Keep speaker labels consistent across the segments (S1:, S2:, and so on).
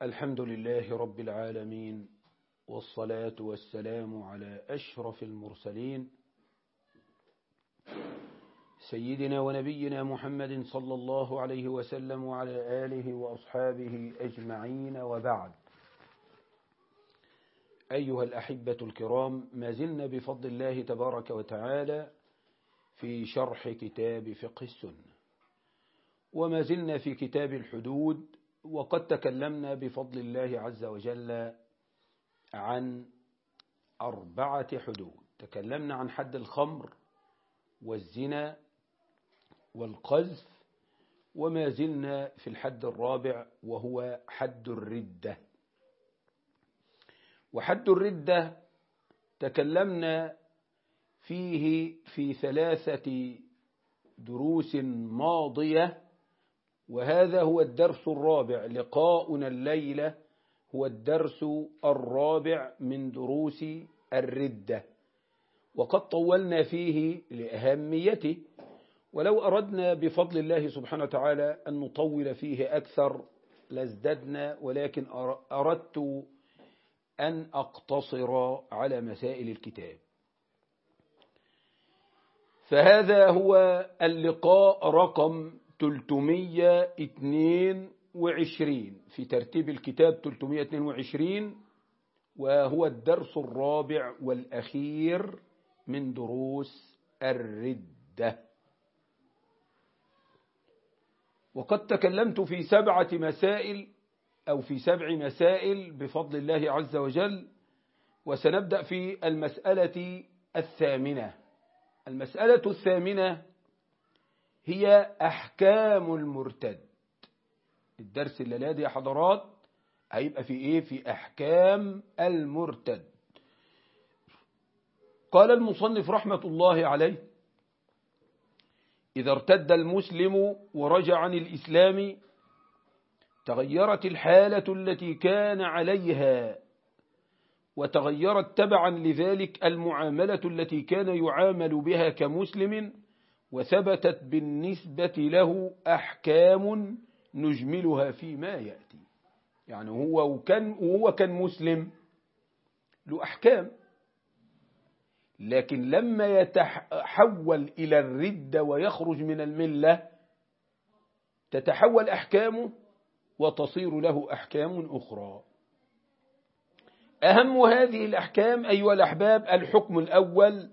S1: الحمد لله رب العالمين والصلاة والسلام على أشرف المرسلين سيدنا ونبينا محمد صلى الله عليه وسلم وعلى آله وأصحابه أجمعين وبعد أيها الأحبة الكرام ما زلنا بفضل الله تبارك وتعالى في شرح كتاب فقه السنة وما زلنا في كتاب الحدود وقد تكلمنا بفضل الله عز وجل عن أربعة حدود تكلمنا عن حد الخمر والزنا والقذف وما زلنا في الحد الرابع وهو حد الردة وحد الردة تكلمنا فيه في ثلاثة دروس ماضية وهذا هو الدرس الرابع لقاؤنا الليلة هو الدرس الرابع من دروس الردة وقد طولنا فيه لأهميته ولو أردنا بفضل الله سبحانه وتعالى أن نطول فيه أكثر لازددنا ولكن أردت أن أقتصر على مسائل الكتاب فهذا هو اللقاء رقم 322 في ترتيب الكتاب 322 وهو الدرس الرابع والأخير من دروس الردة وقد تكلمت في سبعة مسائل أو في سبع مسائل بفضل الله عز وجل وسنبدأ في المسألة الثامنة المسألة الثامنة هي أحكام المرتد الدرس الليلة يا حضرات هيبقى في إيه في أحكام المرتد قال المصنف رحمة الله عليه إذا ارتد المسلم ورجع عن الإسلام تغيرت الحالة التي كان عليها وتغيرت تبعا لذلك المعاملة التي كان يعامل بها كمسلم وثبتت بالنسبة له أحكام نجملها فيما يأتي يعني هو وكان, وهو كان مسلم له أحكام لكن لما يتحول إلى الردة ويخرج من الملة تتحول أحكامه وتصير له أحكام أخرى أهم هذه الأحكام أيها الأحباب الحكم الأول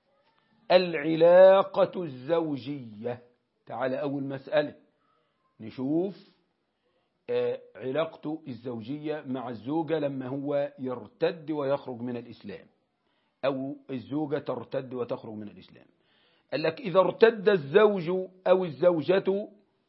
S1: العلاقة الزوجية تعال أول مسألة نشوف علاقته الزوجية مع الزوجة لما هو يرتد ويخرج من الإسلام أو الزوجة ترتد وتخرج من الإسلام قال لك إذا ارتد الزوج أو الزوجة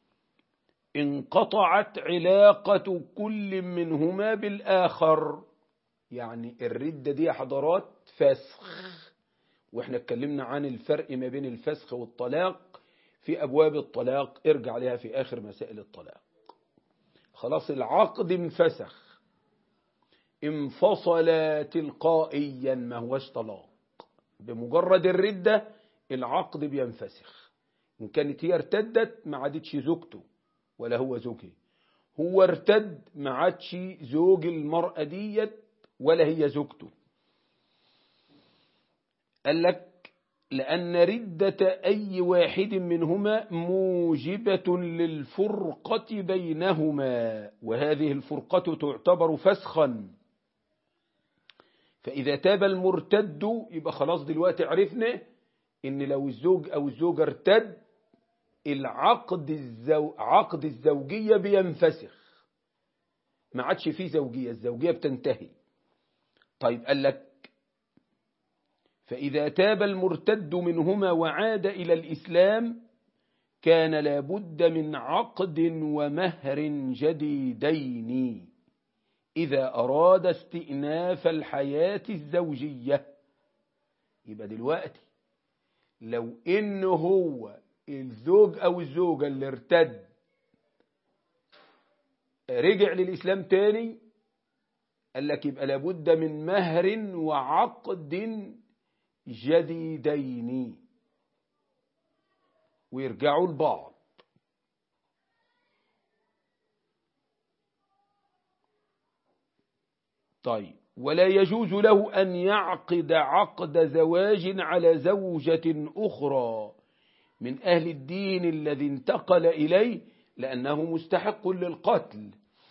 S1: انقطعت علاقة كل منهما بالآخر يعني الردة دي حضرات فسخ واحنا اتكلمنا عن الفرق ما بين الفسخ والطلاق في أبواب الطلاق ارجع لها في آخر مسائل الطلاق خلاص العقد انفسخ انفصل تلقائيا ما هوش طلاق بمجرد الردة العقد بينفسخ إن كانت هي ارتدت ما عادتش زوجته ولا هو زوجها هو ارتد ما عادش زوج المرأة ديت ولا هي زوجته قال لك لأن ردة أي واحد منهما موجبة للفرقة بينهما وهذه الفرقة تعتبر فسخا فإذا تاب المرتد يبقى خلاص دلوقتي عرفنا إن لو الزوج أو الزوجة ارتد العقد الزو... عقد الزوجية بينفسخ ما عادش فيه زوجية الزوجية بتنتهي طيب قال لك فإذا تاب المرتد منهما وعاد إلى الإسلام كان لابد من عقد ومهر جديدين إذا أراد استئناف الحياة الزوجية يبقى دلوقتي لو إنه هو الزوج أو الزوجة اللي ارتد رجع للإسلام تاني قال لك يبقى لابد من مهر وعقد جديدين ويرجعوا لبعض طيب ولا يجوز له أن يعقد عقد زواج على زوجة أخرى من أهل الدين الذي انتقل إليه لأنه مستحق للقتل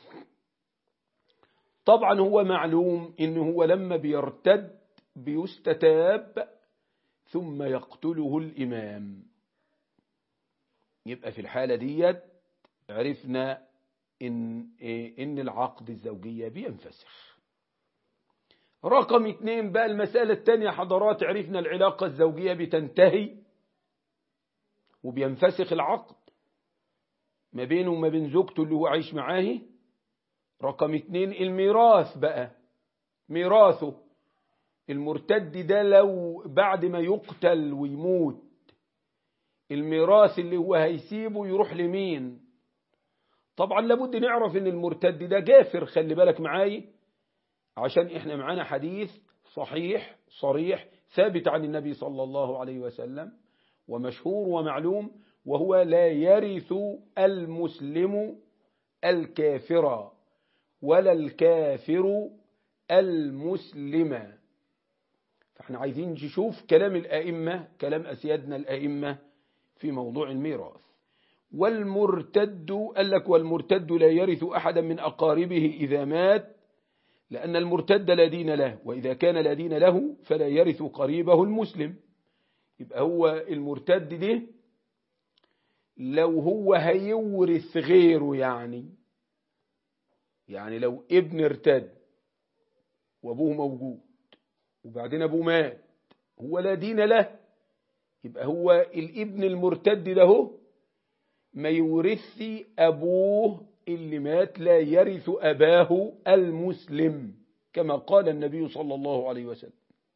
S1: طبعا هو معلوم إنه هو لما بيرتد بيستتاب ثم يقتله الإمام يبقى في الحالة ديت عرفنا إن, إن العقد الزوجية بينفسخ رقم اتنين بقى المسألة التانية حضرات عرفنا العلاقة الزوجية بتنتهي وبينفسخ العقد ما بينه وما بين زوجته اللي هو عايش معاه رقم اتنين الميراث بقى ميراثه المرتد ده لو بعد ما يقتل ويموت الميراث اللي هو هيسيبه يروح لمين طبعا لابد نعرف ان المرتد ده جافر خلي بالك معاي عشان احنا معانا حديث صحيح صريح ثابت عن النبي صلى الله عليه وسلم ومشهور ومعلوم وهو لا يرث المسلم الكافر ولا الكافر المسلم فاحنا عايزين نشوف كلام الأئمة كلام أسيادنا الأئمة في موضوع الميراث والمرتد قال لك والمرتد لا يرث أحدا من أقاربه إذا مات لأن المرتد لا دين له وإذا كان لا دين له فلا يرث قريبه المسلم يبقى هو المرتد ده لو هو هيورث غيره يعني يعني لو ابن ارتد وابوه موجود وبعدين ابوه مات هو لا دين له يبقى هو الابن المرتد ده ما يورث ابوه اللي مات لا يرث اباه المسلم كما قال النبي صلى الله عليه وسلم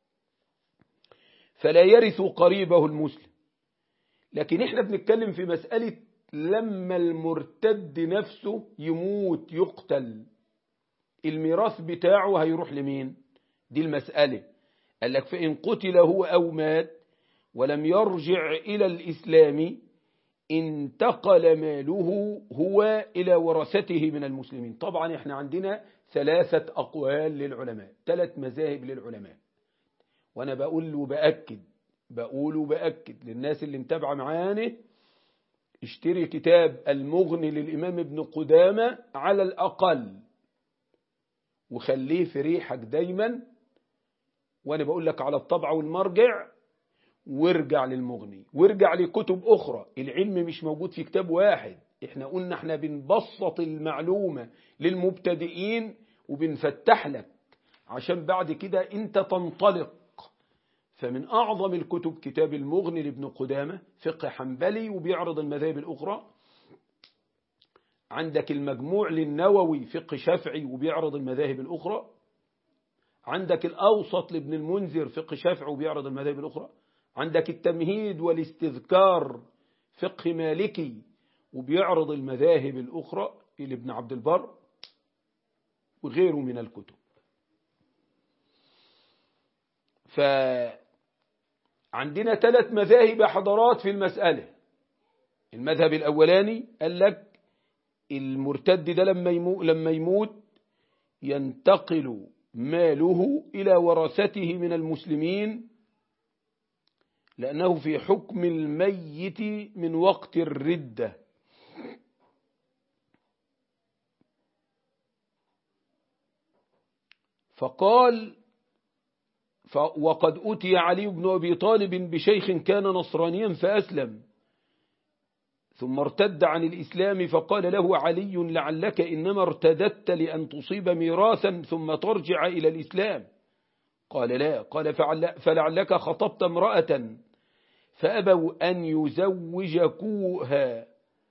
S1: فلا يرث قريبه المسلم لكن احنا بنتكلم في مسألة لما المرتد نفسه يموت يقتل الميراث بتاعه هيروح لمين دي المسألة قال لك فإن قتل هو أو مات ولم يرجع إلى الإسلام انتقل ماله هو إلى ورثته من المسلمين طبعا احنا عندنا ثلاثة أقوال للعلماء ثلاث مذاهب للعلماء وأنا بقول وبأكد بقول وبأكد للناس اللي متابعة معانا اشتري كتاب المغني للإمام ابن قدامة على الأقل وخليه في ريحك دايما وأنا بقول لك على الطبع والمرجع وارجع للمغني وارجع لكتب أخرى العلم مش موجود في كتاب واحد احنا قلنا احنا بنبسط المعلومة للمبتدئين وبنفتح لك عشان بعد كده انت تنطلق فمن أعظم الكتب كتاب المغني لابن قدامة فقه حنبلي وبيعرض المذاهب الأخرى عندك المجموع للنووي فقه شافعي وبيعرض المذاهب الأخرى عندك الأوسط لابن المنذر فقه شافعي وبيعرض المذاهب الأخرى عندك التمهيد والاستذكار فقه مالكي وبيعرض المذاهب الأخرى لابن عبد البر وغيره من الكتب فعندنا ثلاث مذاهب حضارات في المسألة المذهب الأولاني قال لك المرتد ده لما يموت, لما يموت ينتقل ماله إلى ورثته من المسلمين لأنه في حكم الميت من وقت الردة فقال وقد أتي علي بن أبي طالب بشيخ كان نصرانيا فأسلم ثم ارتد عن الإسلام فقال له علي لعلك إنما ارتدت لأن تصيب ميراثا ثم ترجع إلى الإسلام قال لا قال فلعلك خطبت امرأة فأبوا أن يزوجكوها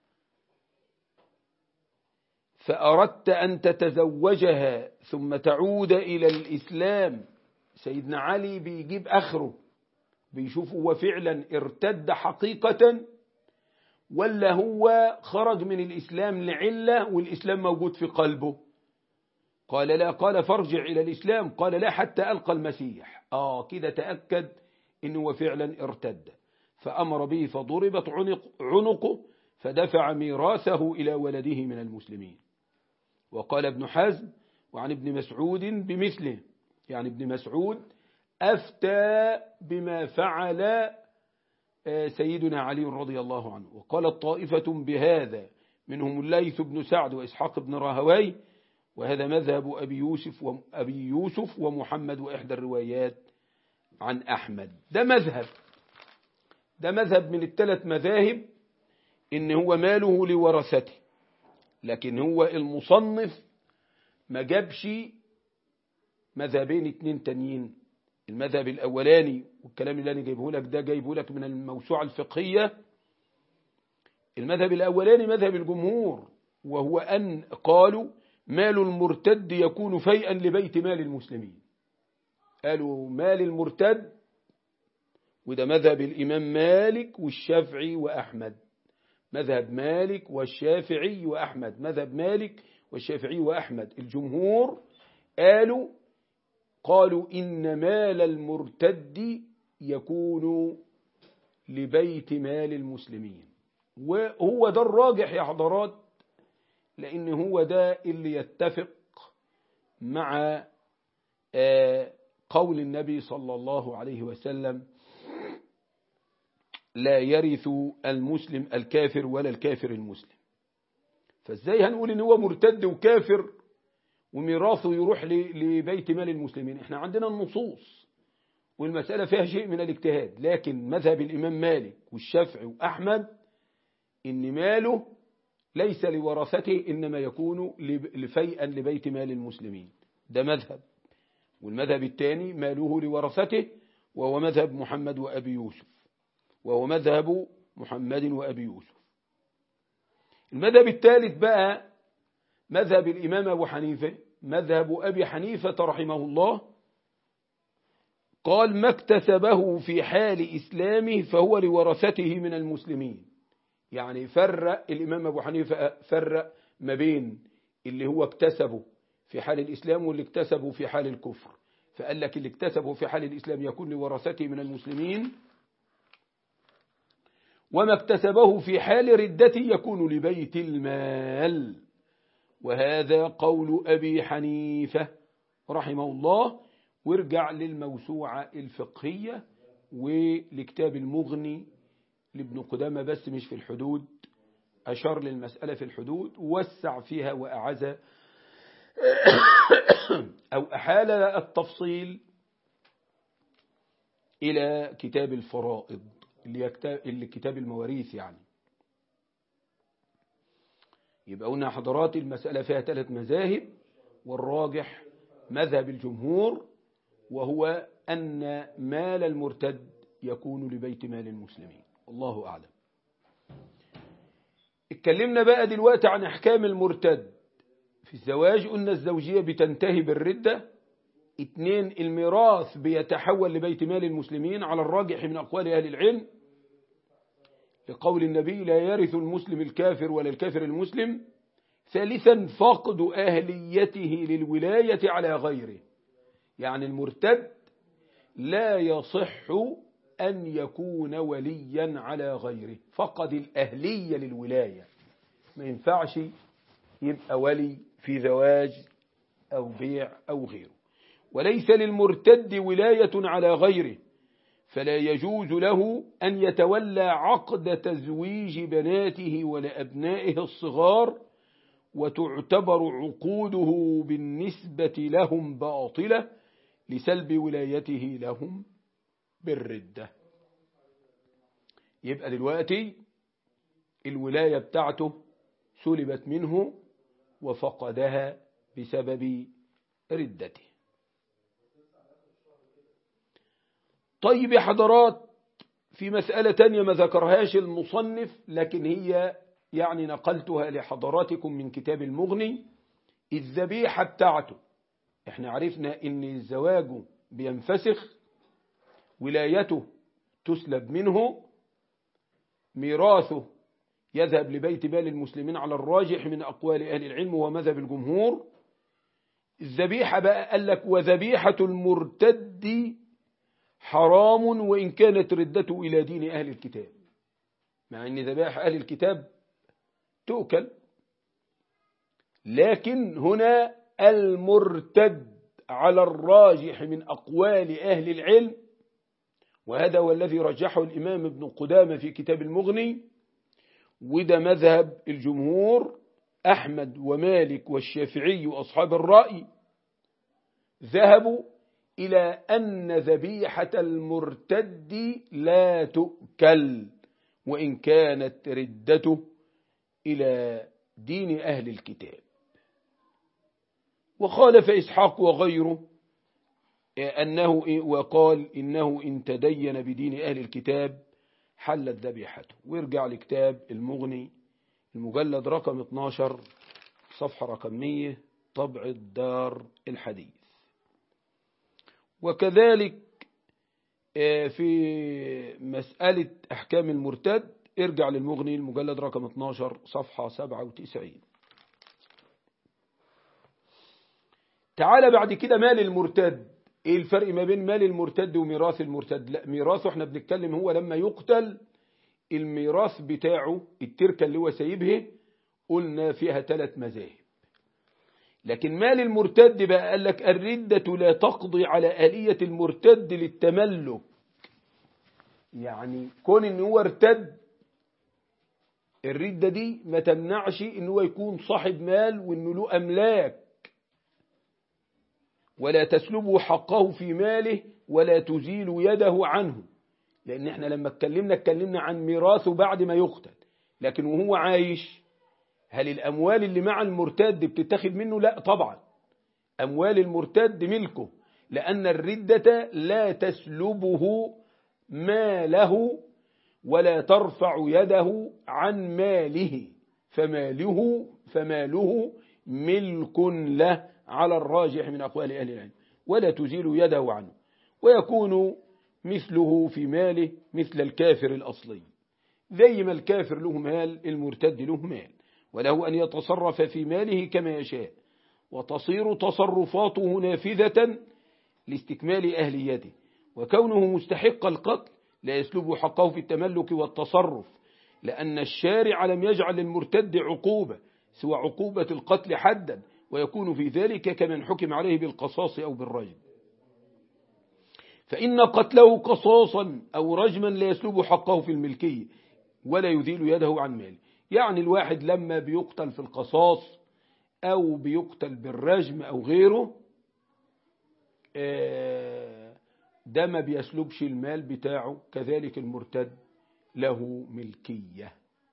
S1: فأردت أن تتزوجها ثم تعود إلى الإسلام سيدنا علي بيجيب آخره بيشوف هو فعلا ارتد حقيقة ولا هو خرج من الإسلام لعلة والإسلام موجود في قلبه قال لا قال فارجع إلى الإسلام قال لا حتى ألقى المسيح آه كده تأكد إنه فعلا ارتد فأمر به فضربت عنق عنقه فدفع ميراثه إلى ولده من المسلمين وقال ابن حزم وعن ابن مسعود بمثله يعني ابن مسعود أفتى بما فعل سيدنا علي رضي الله عنه وقالت طائفة بهذا منهم الليث بن سعد وإسحاق بن راهوي وهذا مذهب أبي يوسف وأبي يوسف ومحمد وإحدى الروايات عن أحمد ده مذهب ده مذهب من الثلاث مذاهب إن هو ماله لورثته لكن هو المصنف ما جابش مذهبين اتنين تانيين المذهب الأولاني والكلام اللي أنا جايبه لك ده جايبه لك من الموسوعة الفقهية المذهب الأولاني مذهب الجمهور وهو أن قالوا مال المرتد يكون فيئا لبيت مال المسلمين قالوا مال المرتد وده مذهب الإمام مالك والشافعي وأحمد مذهب مالك والشافعي وأحمد مذهب مالك والشافعي وأحمد الجمهور قالوا قالوا إن مال المرتد يكون لبيت مال المسلمين وهو ده الراجح يا حضرات لأن هو ده اللي يتفق مع قول النبي صلى الله عليه وسلم لا يرث المسلم الكافر ولا الكافر المسلم فازاي هنقول ان هو مرتد وكافر وميراثه يروح لبيت مال المسلمين احنا عندنا النصوص والمسألة فيها شيء من الاجتهاد لكن مذهب الإمام مالك والشافعي وأحمد إن ماله ليس لورثته إنما يكون لفيئا لبيت مال المسلمين ده مذهب والمذهب الثاني ماله لورثته وهو مذهب محمد وأبي يوسف وهو مذهب محمد وأبي يوسف المذهب الثالث بقى مذهب الإمام أبو حنيفة مذهب أبي حنيفة رحمه الله قال ما اكتسبه في حال إسلامه فهو لورثته من المسلمين يعني فرق الإمام أبو حنيفة فرق ما بين اللي هو اكتسبه في حال الإسلام واللي اكتسبه في حال الكفر فقال لك اللي اكتسبه في حال الإسلام يكون لورثته من المسلمين وما اكتسبه في حال ردته يكون لبيت المال وهذا قول أبي حنيفة رحمه الله وارجع للموسوعة الفقهية ولكتاب المغني لابن قدامة بس مش في الحدود أشار للمسألة في الحدود وسع فيها وأعز أو أحال التفصيل إلى كتاب الفرائض اللي كتاب المواريث يعني يبقى قلنا حضرات المسألة فيها ثلاث مذاهب والراجح مذهب الجمهور وهو أن مال المرتد يكون لبيت مال المسلمين الله أعلم اتكلمنا بقى دلوقتي عن أحكام المرتد في الزواج قلنا الزوجية بتنتهي بالردة اتنين الميراث بيتحول لبيت مال المسلمين على الراجح من أقوال أهل العلم لقول النبي لا يرث المسلم الكافر ولا الكافر المسلم ثالثا فقد أهليته للولاية على غيره يعني المرتد لا يصح أن يكون وليا على غيره فقد الأهلية للولاية ما ينفعش يبقى ولي في زواج أو بيع أو غيره وليس للمرتد ولاية على غيره فلا يجوز له أن يتولى عقد تزويج بناته ولأبنائه الصغار وتعتبر عقوده بالنسبة لهم باطلة لسلب ولايته لهم بالردة يبقى دلوقتي الولاية بتاعته سلبت منه وفقدها بسبب ردته طيب يا حضرات في مسألة تانية ما ذكرهاش المصنف لكن هي يعني نقلتها لحضراتكم من كتاب المغني الذبيحة بتاعته احنا عرفنا ان الزواج بينفسخ ولايته تسلب منه ميراثه يذهب لبيت مال المسلمين على الراجح من أقوال أهل العلم ومذهب الجمهور الذبيحة بقى قال لك وذبيحة المرتد حرام وإن كانت ردته إلى دين أهل الكتاب مع أن ذبائح أهل الكتاب تؤكل لكن هنا المرتد على الراجح من أقوال أهل العلم وهذا هو الذي رجحه الإمام ابن قدامة في كتاب المغني وده مذهب الجمهور أحمد ومالك والشافعي وأصحاب الرأي ذهبوا إلى أن ذبيحة المرتد لا تؤكل وإن كانت ردته إلى دين أهل الكتاب وخالف إسحاق وغيره أنه وقال إنه إن تدين بدين أهل الكتاب حلت ذبيحته ويرجع لكتاب المغني المجلد رقم 12 صفحة رقم 100 طبع الدار الحديث وكذلك في مسألة أحكام المرتد ارجع للمغني المجلد رقم 12 صفحة 97 تعال بعد كده مال المرتد ايه الفرق ما بين مال المرتد وميراث المرتد لا ميراثه احنا بنتكلم هو لما يقتل الميراث بتاعه التركة اللي هو سايبها قلنا فيها ثلاث مذاهب لكن مال المرتد بقى قال لك الردة لا تقضي على آلية المرتد للتملك يعني كون ان هو ارتد الردة دي ما تمنعش ان هو يكون صاحب مال وانه له املاك ولا تسلبه حقه في ماله ولا تزيل يده عنه لان احنا لما اتكلمنا اتكلمنا عن ميراثه بعد ما يقتل لكن وهو عايش هل الاموال اللي مع المرتد بتتاخد منه لا طبعا اموال المرتد ملكه لان الردة لا تسلبه ماله ولا ترفع يده عن ماله فماله فماله ملك له على الراجح من أقوال أهل العلم ولا تزيل يده عنه ويكون مثله في ماله مثل الكافر الأصلي زي ما الكافر له مال المرتد له مال وله أن يتصرف في ماله كما يشاء وتصير تصرفاته نافذة لاستكمال أهليته وكونه مستحق القتل لا يسلب حقه في التملك والتصرف لأن الشارع لم يجعل للمرتد عقوبة سوى عقوبة القتل حدا ويكون في ذلك كمن حكم عليه بالقصاص أو بالرجم فإن قتله قصاصا أو رجما لا يسلب حقه في الملكية ولا يذيل يده عن ماله يعني الواحد لما بيقتل في القصاص أو بيقتل بالرجم أو غيره ده ما بيسلبش المال بتاعه كذلك المرتد له ملكية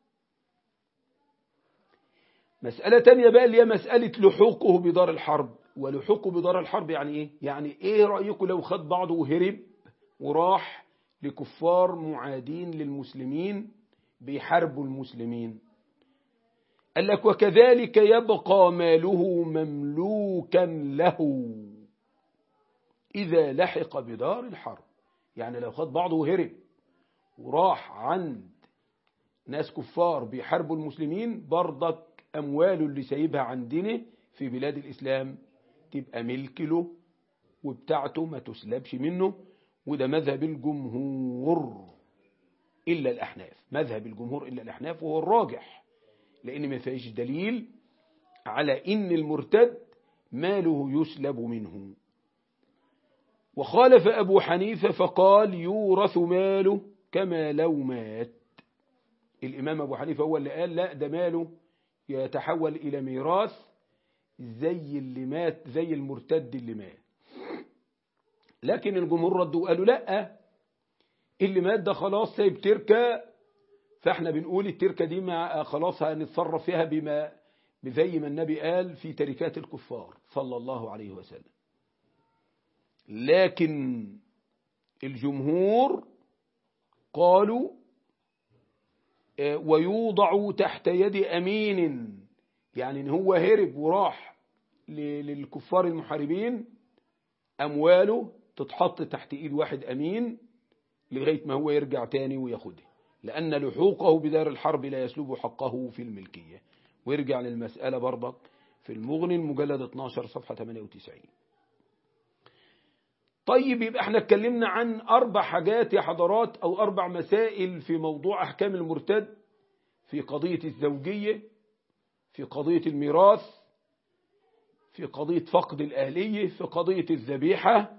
S1: مسألة تانية بقى اللي هي مسألة لحوقه بدار الحرب ولحوقه بدار الحرب يعني ايه يعني ايه رأيكم لو خد بعضه وهرب وراح لكفار معادين للمسلمين بيحاربوا المسلمين قال لك وكذلك يبقى ماله مملوكا له إذا لحق بدار الحرب يعني لو خد بعضه وهرب وراح عند ناس كفار بيحاربوا المسلمين برضك أمواله اللي سايبها عندنا في بلاد الإسلام تبقى ملك له وبتاعته ما تسلبش منه وده مذهب الجمهور إلا الأحناف مذهب الجمهور إلا الأحناف وهو الراجح لأن ما فيش دليل على إن المرتد ماله يسلب منه وخالف أبو حنيفة فقال يورث ماله كما لو مات الإمام أبو حنيفة هو اللي قال لا ده ماله يتحول إلى ميراث زي اللي مات زي المرتد اللي مات لكن الجمهور ردوا وقالوا لا اللي مات ده خلاص سايب تركة فاحنا بنقول التركة دي مع خلاص هنتصرف فيها بما زي ما النبي قال في تركات الكفار صلى الله عليه وسلم لكن الجمهور قالوا ويوضع تحت يد أمين يعني ان هو هرب وراح للكفار المحاربين أمواله تتحط تحت إيد واحد أمين لغاية ما هو يرجع تاني وياخدها لأن لحوقه بدار الحرب لا يسلب حقه في الملكية ويرجع للمسألة برضك في المغني المجلد 12 صفحة 98 طيب يبقى احنا اتكلمنا عن أربع حاجات يا حضرات أو أربع مسائل في موضوع أحكام المرتد في قضية الزوجية في قضية الميراث في قضية فقد الأهلية في قضية الذبيحة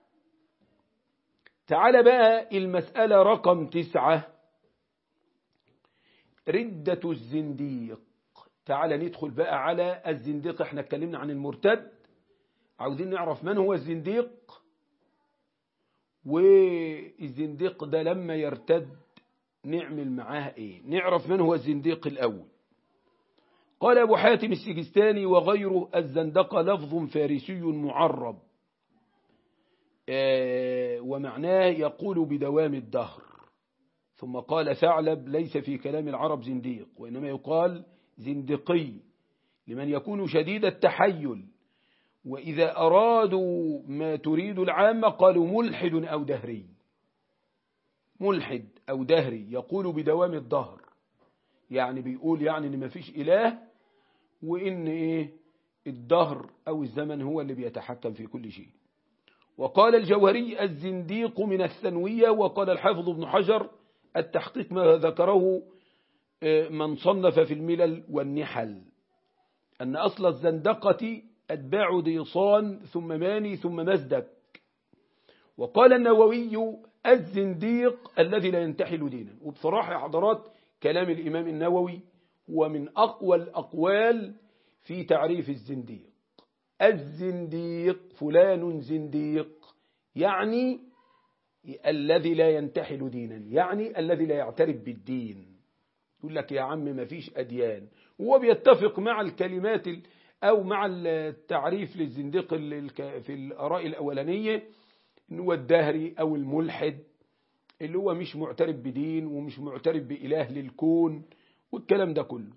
S1: تعال بقى المسألة رقم تسعة ردة الزنديق تعال ندخل بقى على الزنديق احنا اتكلمنا عن المرتد عاوزين نعرف من هو الزنديق والزنديق ده لما يرتد نعمل معاه ايه نعرف من هو الزنديق الاول قال ابو حاتم السجستاني وغيره الزندقة لفظ فارسي معرب ومعناه يقول بدوام الدهر ثم قال ثعلب ليس في كلام العرب زنديق وإنما يقال زندقي لمن يكون شديد التحيل وإذا أرادوا ما تريد العامة قالوا ملحد أو دهري ملحد أو دهري يقول بدوام الدهر يعني بيقول يعني إن ما فيش إله وإن إيه الدهر أو الزمن هو اللي بيتحكم في كل شيء وقال الجوهري الزنديق من الثانوية وقال الحافظ ابن حجر التحقيق ما ذكره من صنف في الملل والنحل أن أصل الزندقة أتباع ديصان ثم ماني ثم مزدك وقال النووي الزنديق الذي لا ينتحل دينا وبصراحة يا حضرات كلام الإمام النووي هو من أقوى الأقوال في تعريف الزنديق الزنديق فلان زنديق يعني الذي لا ينتحل دينا يعني الذي لا يعترف بالدين يقول لك يا عم ما فيش أديان هو بيتفق مع الكلمات أو مع التعريف للزنديق في الآراء الأولانية هو الدهري أو الملحد اللي هو مش معترف بدين ومش معترف بإله للكون والكلام ده كله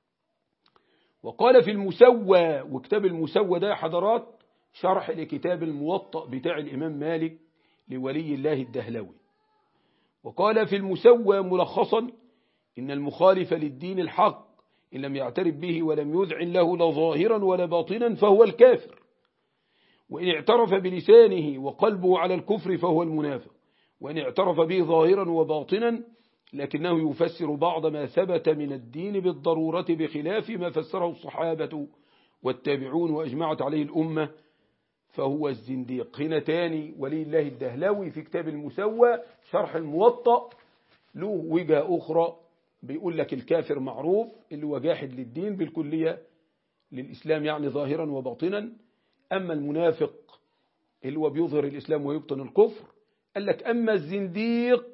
S1: وقال في المسوى وكتاب المسوى ده حضرات شرح لكتاب الموطأ بتاع الإمام مالك لولي الله الدهلوي وقال في المسوى ملخصا إن المخالف للدين الحق إن لم يعترف به ولم يذعن له لا ظاهرا ولا باطنا فهو الكافر وإن اعترف بلسانه وقلبه على الكفر فهو المنافق وإن اعترف به ظاهرا وباطنا لكنه يفسر بعض ما ثبت من الدين بالضرورة بخلاف ما فسره الصحابة والتابعون وأجمعت عليه الأمة فهو الزنديق هنا تاني ولي الله الدهلوي في كتاب المسوى شرح الموطأ له وجهة أخرى بيقول لك الكافر معروف اللي هو جاحد للدين بالكلية للإسلام يعني ظاهرا وباطنا أما المنافق اللي هو بيظهر الإسلام ويبطن الكفر قال لك أما الزنديق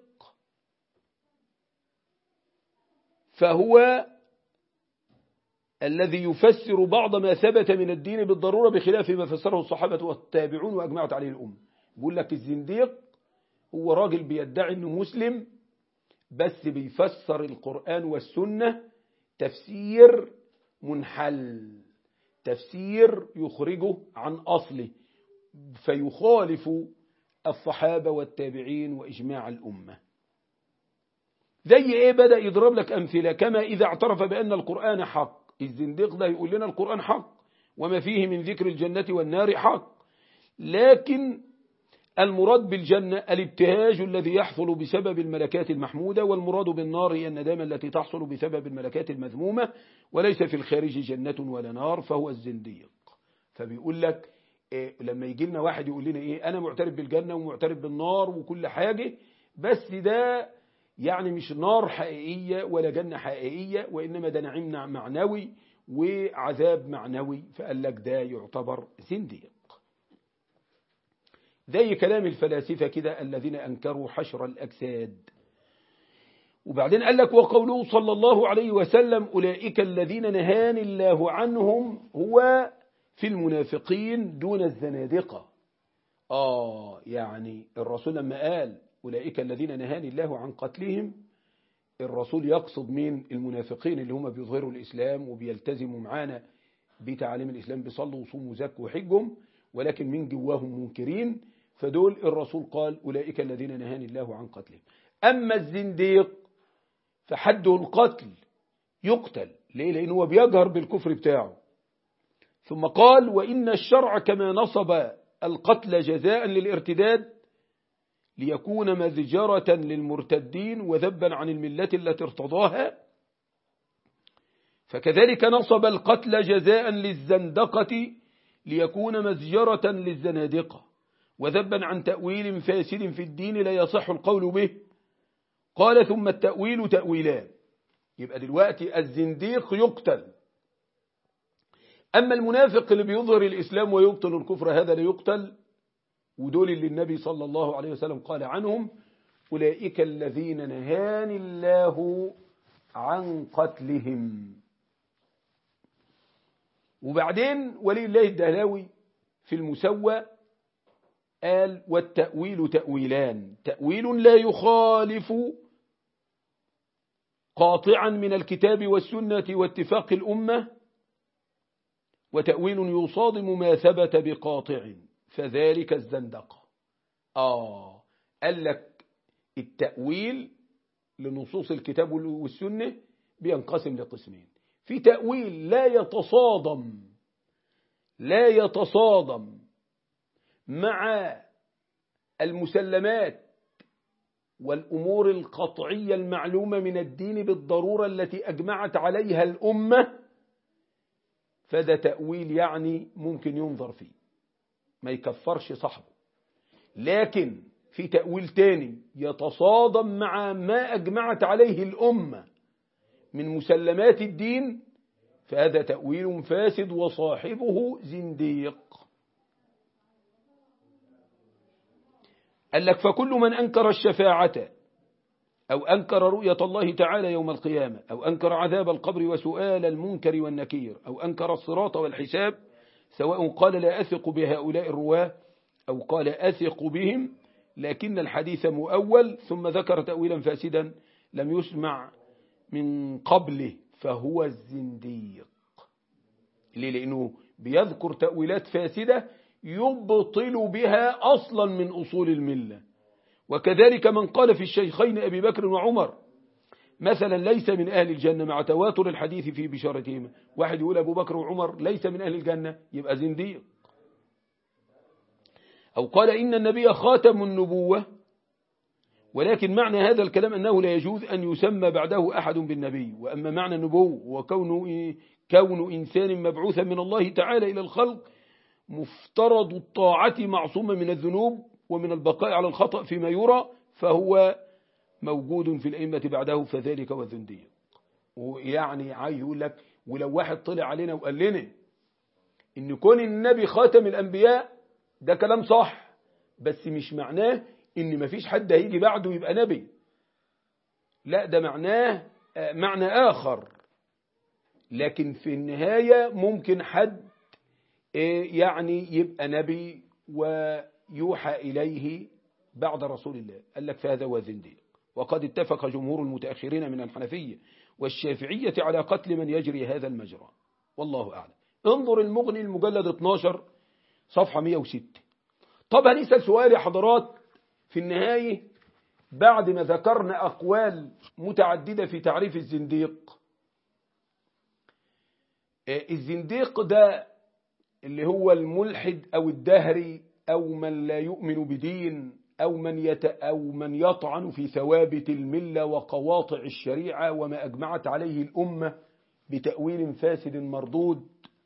S1: فهو الذي يفسر بعض ما ثبت من الدين بالضرورة بخلاف ما فسره الصحابة والتابعون وأجمعت عليه الأمة بيقول لك الزنديق هو راجل بيدعي أنه مسلم بس بيفسر القرآن والسنة تفسير منحل تفسير يخرجه عن أصله فيخالف الصحابة والتابعين وإجماع الأمة زي إيه بدأ يضرب لك أمثلة كما إذا اعترف بأن القرآن حق الزنديق ده يقول لنا القرآن حق وما فيه من ذكر الجنة والنار حق لكن المراد بالجنة الابتهاج الذي يحصل بسبب الملكات المحمودة والمراد بالنار هي الندامة التي تحصل بسبب الملكات المذمومة وليس في الخارج جنة ولا نار فهو الزنديق فبيقول لك إيه لما يجي لنا واحد يقول لنا ايه انا معترف بالجنة ومعترف بالنار وكل حاجة بس ده يعني مش نار حقيقية ولا جنة حقيقية وإنما ده نعيم معنوي وعذاب معنوي فقال لك ده يعتبر زنديق زي كلام الفلاسفة كده الذين أنكروا حشر الأجساد وبعدين قال لك وقوله صلى الله عليه وسلم أولئك الذين نهاني الله عنهم هو في المنافقين دون الزنادقة آه يعني الرسول لما قال أولئك الذين نهاني الله عن قتلهم الرسول يقصد من المنافقين اللي هم بيظهروا الإسلام وبيلتزموا معانا بتعاليم الإسلام بيصلوا وصوموا وزكوا وحجهم ولكن من جواهم منكرين فدول الرسول قال أولئك الذين نهاني الله عن قتلهم أما الزنديق فحده القتل يقتل ليه لأنه هو بيجهر بالكفر بتاعه ثم قال وإن الشرع كما نصب القتل جزاء للارتداد ليكون مذجرة للمرتدين وذبا عن الملة التي ارتضاها فكذلك نصب القتل جزاء للزندقة ليكون مزجرة للزنادقة وذبا عن تأويل فاسد في الدين لا يصح القول به قال ثم التأويل تأويلان يبقى دلوقتي الزنديق يقتل أما المنافق اللي بيظهر الإسلام ويبطل الكفر هذا لا يقتل ودول اللي النبي صلى الله عليه وسلم قال عنهم أولئك الذين نهاني الله عن قتلهم وبعدين ولي الله الدهلاوي في المسوى قال والتأويل تأويلان تأويل لا يخالف قاطعا من الكتاب والسنة واتفاق الأمة وتأويل يصادم ما ثبت بقاطع فذلك الزندقة آه قال لك التأويل لنصوص الكتاب والسنة بينقسم لقسمين في تأويل لا يتصادم لا يتصادم مع المسلمات والأمور القطعية المعلومة من الدين بالضرورة التي أجمعت عليها الأمة فده تأويل يعني ممكن ينظر فيه ما يكفرش صاحبه لكن في تأويل تاني يتصادم مع ما أجمعت عليه الأمة من مسلمات الدين فهذا تأويل فاسد وصاحبه زنديق قال لك فكل من أنكر الشفاعة أو أنكر رؤية الله تعالى يوم القيامة أو أنكر عذاب القبر وسؤال المنكر والنكير أو أنكر الصراط والحساب سواء قال لا أثق بهؤلاء الرواه أو قال أثق بهم لكن الحديث مؤول ثم ذكر تأويلا فاسدا لم يسمع من قبله فهو الزنديق ليه لأنه بيذكر تأويلات فاسدة يبطل بها أصلا من أصول الملة وكذلك من قال في الشيخين أبي بكر وعمر مثلا ليس من أهل الجنة مع تواتر الحديث في بشارتهما واحد يقول أبو بكر وعمر ليس من أهل الجنة يبقى زنديق أو قال إن النبي خاتم النبوة ولكن معنى هذا الكلام أنه لا يجوز أن يسمى بعده أحد بالنبي وأما معنى النبوة وكونه كون إنسان مبعوثا من الله تعالى إلى الخلق مفترض الطاعة معصومة من الذنوب ومن البقاء على الخطأ فيما يرى فهو موجود في الأئمة بعده فذلك والذنديق ويعني عايز يقول لك ولو واحد طلع علينا وقال لنا إن كون النبي خاتم الأنبياء ده كلام صح بس مش معناه إن مفيش حد هيجي بعده يبقى نبي لا ده معناه معنى آخر لكن في النهاية ممكن حد يعني يبقى نبي ويوحى إليه بعد رسول الله قال لك فهذا هو الزنديق وقد اتفق جمهور المتأخرين من الحنفية والشافعية على قتل من يجري هذا المجرى والله أعلم انظر المغني المجلد 12 صفحة 106 طب هنسأل سؤال يا حضرات في النهاية بعد ما ذكرنا أقوال متعددة في تعريف الزنديق الزنديق ده اللي هو الملحد أو الدهري أو من لا يؤمن بدين أو من, يت أو من يطعن في ثوابت الملة وقواطع الشريعة وما أجمعت عليه الأمة بتأويل فاسد مردود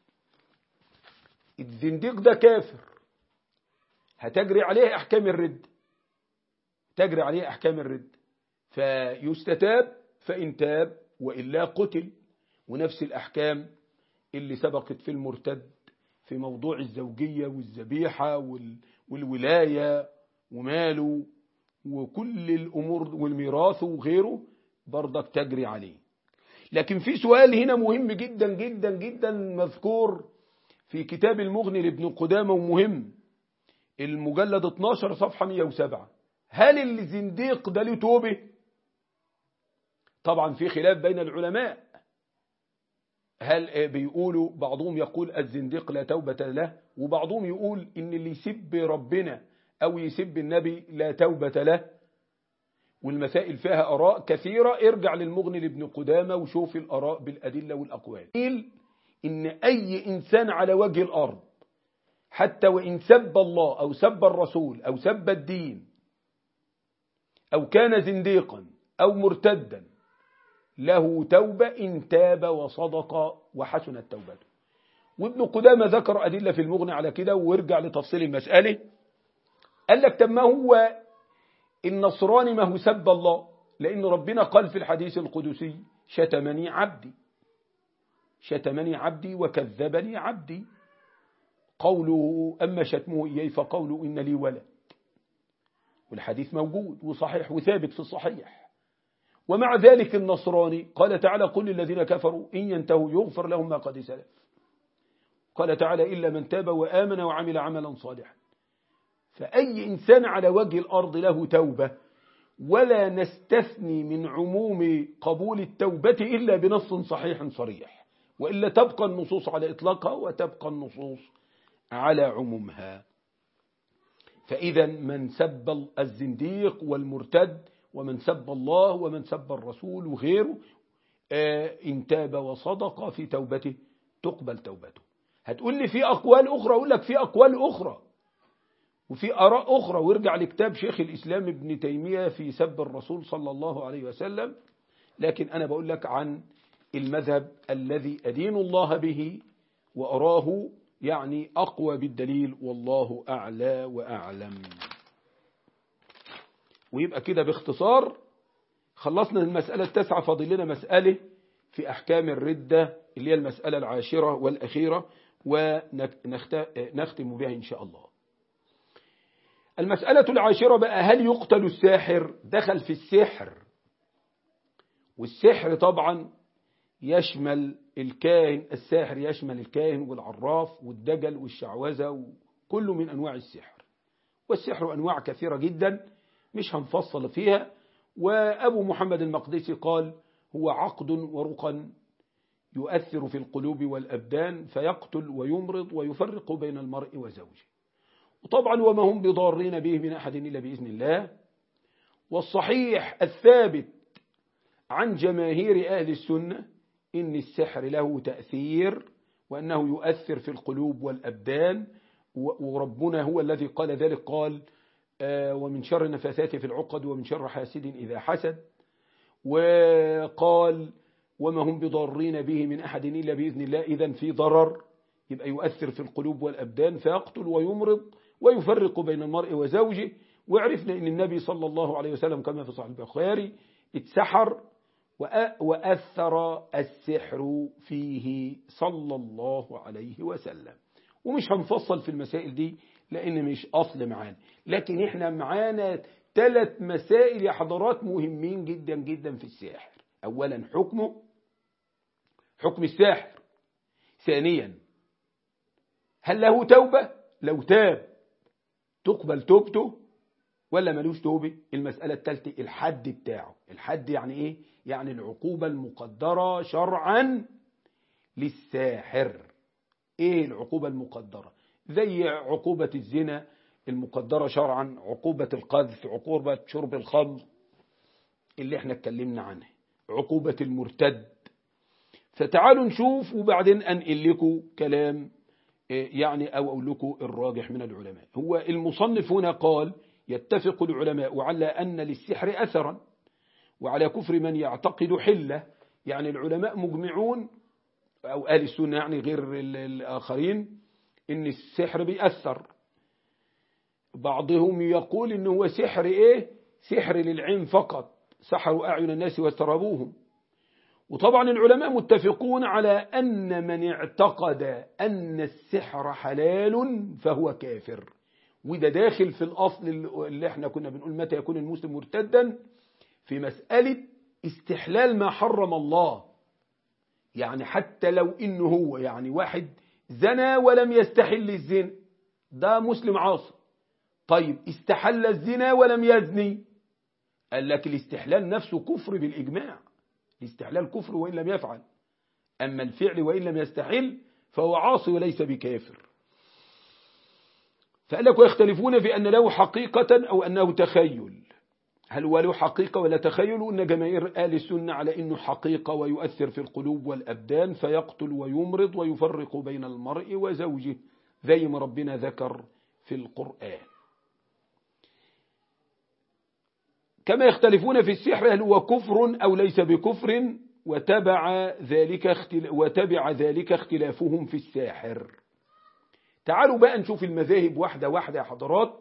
S1: الزنديق ده كافر هتجري عليه أحكام الرد تجري عليه أحكام الرد فيستتاب فإن تاب وإلا قتل ونفس الأحكام اللي سبقت في المرتد في موضوع الزوجية والذبيحة والولاية وماله وكل الأمور والميراث وغيره برضك تجري عليه لكن في سؤال هنا مهم جدا جدا جدا مذكور في كتاب المغني لابن قدامة ومهم المجلد 12 صفحة 107 هل الزنديق ده له توبة طبعا في خلاف بين العلماء هل بيقولوا بعضهم يقول الزنديق لا توبة له وبعضهم يقول ان اللي يسب ربنا او يسب النبي لا توبة له والمسائل فيها اراء كثيرة ارجع للمغني لابن قدامة وشوف الاراء بالادلة والاقوال ان اي انسان على وجه الارض حتى وان سب الله او سب الرسول او سب الدين او كان زنديقا او مرتدا له توبة إن تاب وصدق وحسنت توبته وابن قدامة ذكر أدلة في المغني على كده وارجع لتفصيل المسألة قال لك طب ما هو النصراني ما هو سب الله لأن ربنا قال في الحديث القدسي شتمني عبدي شتمني عبدي وكذبني عبدي قوله أما شتمه إياه فقوله إن لي ولد والحديث موجود وصحيح وثابت في الصحيح ومع ذلك النصراني قال تعالى قل للذين كفروا إن ينتهوا يغفر لهم ما قد سلف قال تعالى إلا من تاب وآمن وعمل عملا صالحا فأي إنسان على وجه الأرض له توبة ولا نستثني من عموم قبول التوبة إلا بنص صحيح صريح وإلا تبقى النصوص على إطلاقها وتبقى النصوص على عمومها فإذا من سب الزنديق والمرتد ومن سب الله ومن سب الرسول وغيره إن تاب وصدق في توبته تقبل توبته هتقول لي في أقوال أخرى أقول لك في أقوال أخرى وفي آراء أخرى وارجع لكتاب شيخ الإسلام ابن تيمية في سب الرسول صلى الله عليه وسلم لكن أنا بقول لك عن المذهب الذي أدين الله به وأراه يعني أقوى بالدليل والله أعلى وأعلم ويبقى كده باختصار خلصنا المسألة التاسعة فاضل لنا مسألة في أحكام الردة اللي هي المسألة العاشرة والأخيرة ونختم بها إن شاء الله المسألة العاشرة بقى هل يقتل الساحر دخل في السحر والسحر طبعا يشمل الكاهن الساحر يشمل الكاهن والعراف والدجل والشعوذة وكل من أنواع السحر والسحر أنواع كثيرة جدا مش هنفصل فيها وأبو محمد المقدسي قال هو عقد ورقا يؤثر في القلوب والأبدان فيقتل ويمرض ويفرق بين المرء وزوجه وطبعا وما هم بضارين به من أحد إلا بإذن الله والصحيح الثابت عن جماهير أهل السنة إن السحر له تأثير وأنه يؤثر في القلوب والأبدان وربنا هو الذي قال ذلك قال ومن شر النفاثات في العقد ومن شر حاسد إذا حسد وقال وما هم بضارين به من أحد إلا بإذن الله إذا في ضرر يبقى يؤثر في القلوب والأبدان فيقتل ويمرض ويفرق بين المرء وزوجه وعرفنا أن النبي صلى الله عليه وسلم كما في صحيح البخاري اتسحر وأثر السحر فيه صلى الله عليه وسلم ومش هنفصل في المسائل دي لأن مش أصل معانا لكن احنا معانا ثلاث مسائل يا حضرات مهمين جدا جدا في الساحر أولا حكمه حكم الساحر ثانيا هل له توبة لو تاب تقبل توبته ولا ملوش توبة المسألة الثالثة الحد بتاعه الحد يعني ايه يعني العقوبة المقدرة شرعا للساحر ايه العقوبة المقدرة زي عقوبة الزنا المقدرة شرعا عقوبة القذف عقوبة شرب الخمر اللي احنا اتكلمنا عنها عقوبة المرتد فتعالوا نشوف وبعدين انقل لكم كلام يعني أو أقول لكم الراجح من العلماء هو المصنف هنا قال يتفق العلماء على أن للسحر أثرا وعلى كفر من يعتقد حلة يعني العلماء مجمعون أو أهل السنة يعني غير الآخرين إن السحر بيأثر بعضهم يقول إنه هو سحر إيه سحر للعين فقط سحروا أعين الناس واستربوهم وطبعا العلماء متفقون على أن من اعتقد أن السحر حلال فهو كافر وده داخل في الأصل اللي احنا كنا بنقول متى يكون المسلم مرتدا في مسألة استحلال ما حرم الله يعني حتى لو إنه هو يعني واحد زنى ولم يستحل الزنا ده مسلم عاصي طيب استحل الزنا ولم يزني قال لك الاستحلال نفسه كفر بالإجماع الاستحلال كفر وإن لم يفعل أما الفعل وإن لم يستحل فهو عاصي وليس بكافر فقال لك ويختلفون في أن له حقيقة أو أنه تخيل هل هو له حقيقة ولا تخيل أن جماهير آل السنة على أنه حقيقة ويؤثر في القلوب والأبدان فيقتل ويمرض ويفرق بين المرء وزوجه زي ما ربنا ذكر في القرآن كما يختلفون في السحر هل هو كفر أو ليس بكفر وتبع ذلك اختل... وتبع ذلك اختلافهم في الساحر تعالوا بقى نشوف المذاهب واحدة واحدة يا حضرات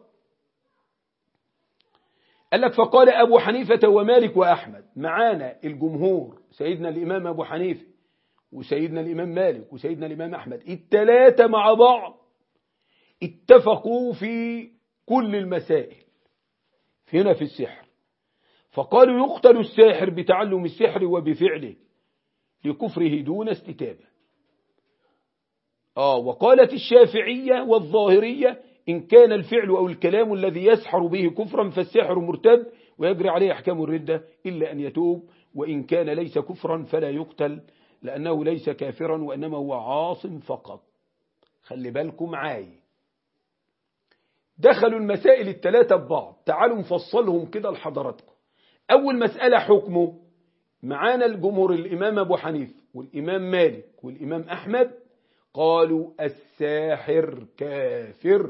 S1: قال لك فقال أبو حنيفة ومالك وأحمد معانا الجمهور سيدنا الإمام أبو حنيفة وسيدنا الإمام مالك وسيدنا الإمام أحمد التلاتة مع بعض اتفقوا في كل المسائل هنا في السحر فقالوا يقتل الساحر بتعلم السحر وبفعله لكفره دون استتابة آه وقالت الشافعية والظاهرية إن كان الفعل أو الكلام الذي يسحر به كفرا فالسحر مرتد ويجري عليه أحكام الردة إلا أن يتوب وإن كان ليس كفرا فلا يقتل لأنه ليس كافرا وإنما هو عاص فقط خلي بالكم معاي دخلوا المسائل الثلاثة ببعض تعالوا نفصلهم كده لحضراتكم أول مسألة حكمه معانا الجمهور الإمام أبو حنيفة والإمام مالك والإمام أحمد قالوا الساحر كافر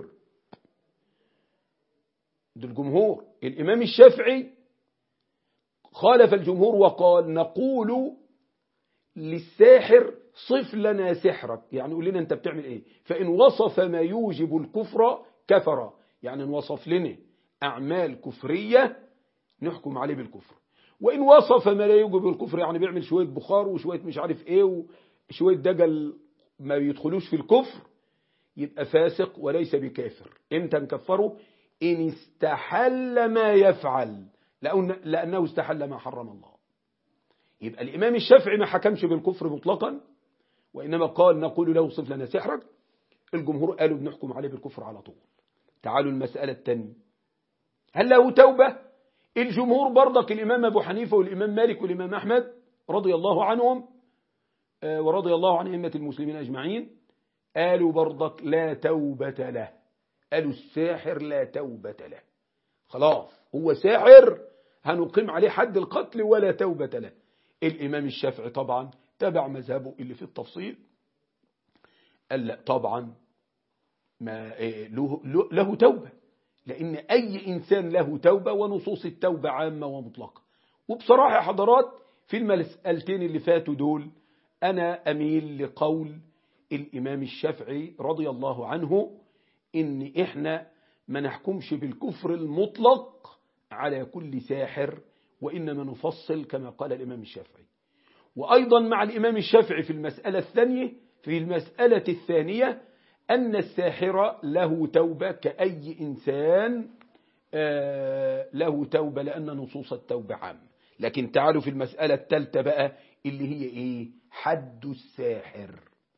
S1: ده الجمهور الإمام الشافعي خالف الجمهور وقال نقول للساحر صف لنا سحرك يعني قول لنا أنت بتعمل إيه فإن وصف ما يوجب الكفر كفر يعني وصف لنا أعمال كفرية نحكم عليه بالكفر وإن وصف ما لا يوجب الكفر يعني بيعمل شوية بخار وشوية مش عارف إيه وشوية دجل ما بيدخلوش في الكفر يبقى فاسق وليس بكافر امتى نكفره إن استحل ما يفعل لأنه استحل ما حرم الله يبقى الإمام الشافعي ما حكمش بالكفر مطلقا وإنما قال نقول له صف لنا سحرك الجمهور قالوا بنحكم عليه بالكفر على طول تعالوا المسألة الثانية هل له توبة الجمهور برضك الإمام أبو حنيفة والإمام مالك والإمام أحمد رضي الله عنهم ورضي الله عن أئمة المسلمين أجمعين قالوا برضك لا توبة له قالوا الساحر لا توبة له خلاص هو ساحر هنقيم عليه حد القتل ولا توبة له الإمام الشافعي طبعا تبع مذهبه اللي في التفصيل قال لا طبعا ما له, له توبة لأن أي إنسان له توبة ونصوص التوبة عامة ومطلقة وبصراحة يا حضرات في المسألتين اللي فاتوا دول أنا أميل لقول الإمام الشافعي رضي الله عنه إن إحنا ما نحكمش بالكفر المطلق على كل ساحر وإنما نفصل كما قال الإمام الشافعي وأيضا مع الإمام الشافعي في المسألة الثانية في المسألة الثانية أن الساحر له توبة كأي إنسان له توبة لأن نصوص التوبة عام لكن تعالوا في المسألة الثالثة بقى اللي هي إيه حد الساحر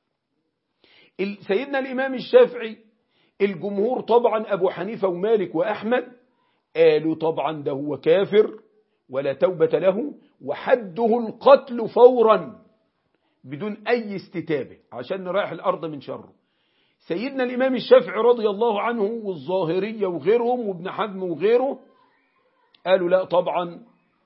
S1: سيدنا الإمام الشافعي الجمهور طبعا أبو حنيفة ومالك وأحمد قالوا طبعا ده هو كافر ولا توبة له وحده القتل فورا بدون أي استتابة عشان نريح الأرض من شره سيدنا الإمام الشافعي رضي الله عنه والظاهرية وغيرهم وابن حزم وغيره قالوا لا طبعا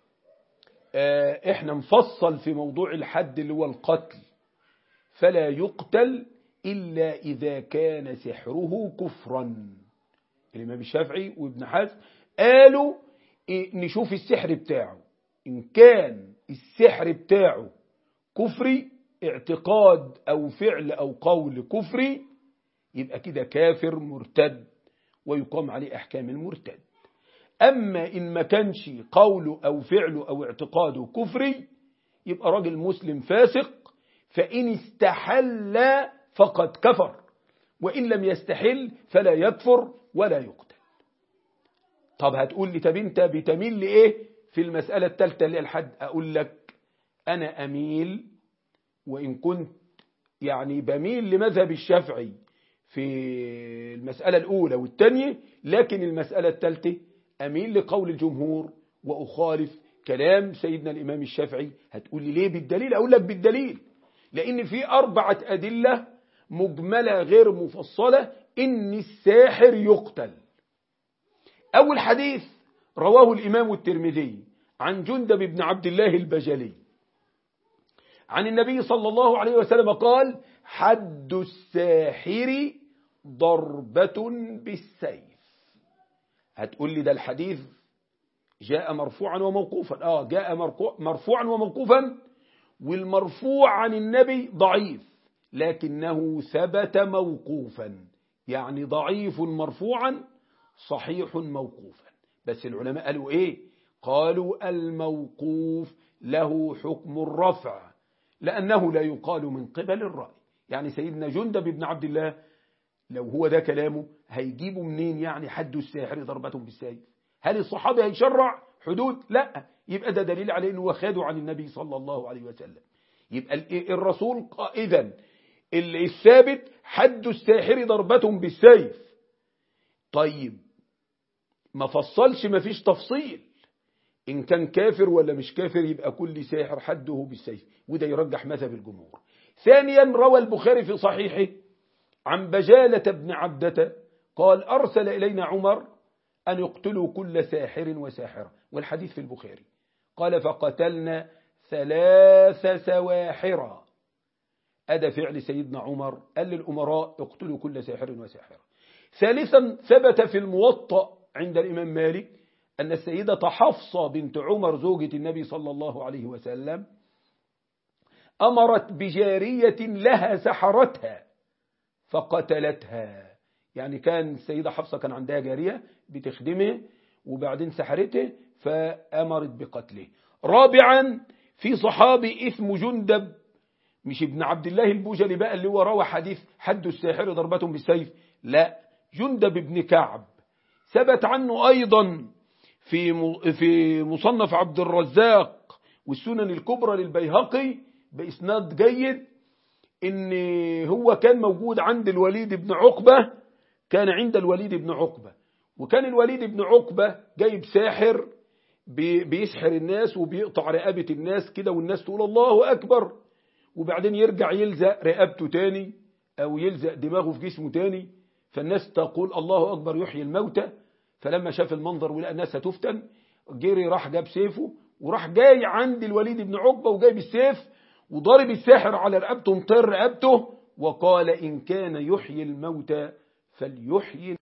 S1: احنا نفصل في موضوع الحد اللي هو القتل فلا يقتل إلا إذا كان سحره كفرا الإمام الشافعي وابن حزم قالوا نشوف السحر بتاعه إن كان السحر بتاعه كفري اعتقاد أو فعل أو قول كفري يبقى كده كافر مرتد ويقام عليه أحكام المرتد أما إن ما كانش قوله أو فعله أو اعتقاده كفري يبقى راجل مسلم فاسق فإن استحل فقد كفر وإن لم يستحل فلا يكفر ولا يقتل طب هتقول لي طب انت بتميل لإيه في المسألة الثالثة اللي الحد أقول لك أنا أميل وإن كنت يعني بميل لمذهب الشافعي في المسألة الأولى والثانية لكن المسألة الثالثة أميل لقول الجمهور وأخالف كلام سيدنا الإمام الشافعي هتقول لي ليه بالدليل أقول لك بالدليل لأن في أربعة أدلة مجملة غير مفصلة إن الساحر يقتل أول حديث رواه الإمام الترمذي عن جندب بن عبد الله البجلي عن النبي صلى الله عليه وسلم قال حد الساحر ضربة بالسيف هتقول لي ده الحديث جاء مرفوعا وموقوفا آه جاء مرفوعا وموقوفا والمرفوع عن النبي ضعيف لكنه ثبت موقوفا يعني ضعيف مرفوعا صحيح موقوفا بس العلماء قالوا ايه قالوا الموقوف له حكم الرفع لأنه لا يقال من قبل الرأي يعني سيدنا جندب بن عبد الله لو هو ده كلامه هيجيبوا منين يعني حد الساحر ضربتهم بالسيف هل الصحابي هيشرع حدود لا يبقى ده دليل على انه خده عن النبي صلى الله عليه وسلم يبقى الرسول اذا الثابت حد الساحر ضربتهم بالسيف طيب ما فصلش ما فيش تفصيل إن كان كافر ولا مش كافر يبقى كل ساحر حده بالسيف وده يرجح مذهب الجمهور ثانيا روى البخاري في صحيحه عن بجالة بن عبدة قال أرسل إلينا عمر أن يقتلوا كل ساحر وساحرة والحديث في البخاري قال فقتلنا ثلاث سواحرة أدى فعل سيدنا عمر قال للأمراء اقتلوا كل ساحر وساحرة ثالثا ثبت في الموطأ عند الإمام مالك أن السيدة حفصة بنت عمر زوجة النبي صلى الله عليه وسلم أمرت بجارية لها سحرتها فقتلتها يعني كان السيدة حفصة كان عندها جارية بتخدمه وبعدين سحرته فأمرت بقتله رابعا في صحابي اسمه جندب مش ابن عبد الله البوجلي بقى اللي هو روى حديث حد الساحر ضربتهم بالسيف لا جندب بن كعب ثبت عنه أيضا في في مصنف عبد الرزاق والسنن الكبرى للبيهقي بإسناد جيد إن هو كان موجود عند الوليد بن عقبة كان عند الوليد بن عقبة وكان الوليد بن عقبة جايب ساحر بيسحر الناس وبيقطع رقبة الناس كده والناس تقول الله أكبر وبعدين يرجع يلزق رقبته تاني أو يلزق دماغه في جسمه تاني فالناس تقول الله أكبر يحيي الموتى فلما شاف المنظر ولقى الناس هتفتن جري راح جاب سيفه وراح جاي عند الوليد بن عقبة وجايب السيف وضرب الساحر على رقبته مطر رقبته وقال إن كان يحيي الموتى فليحيي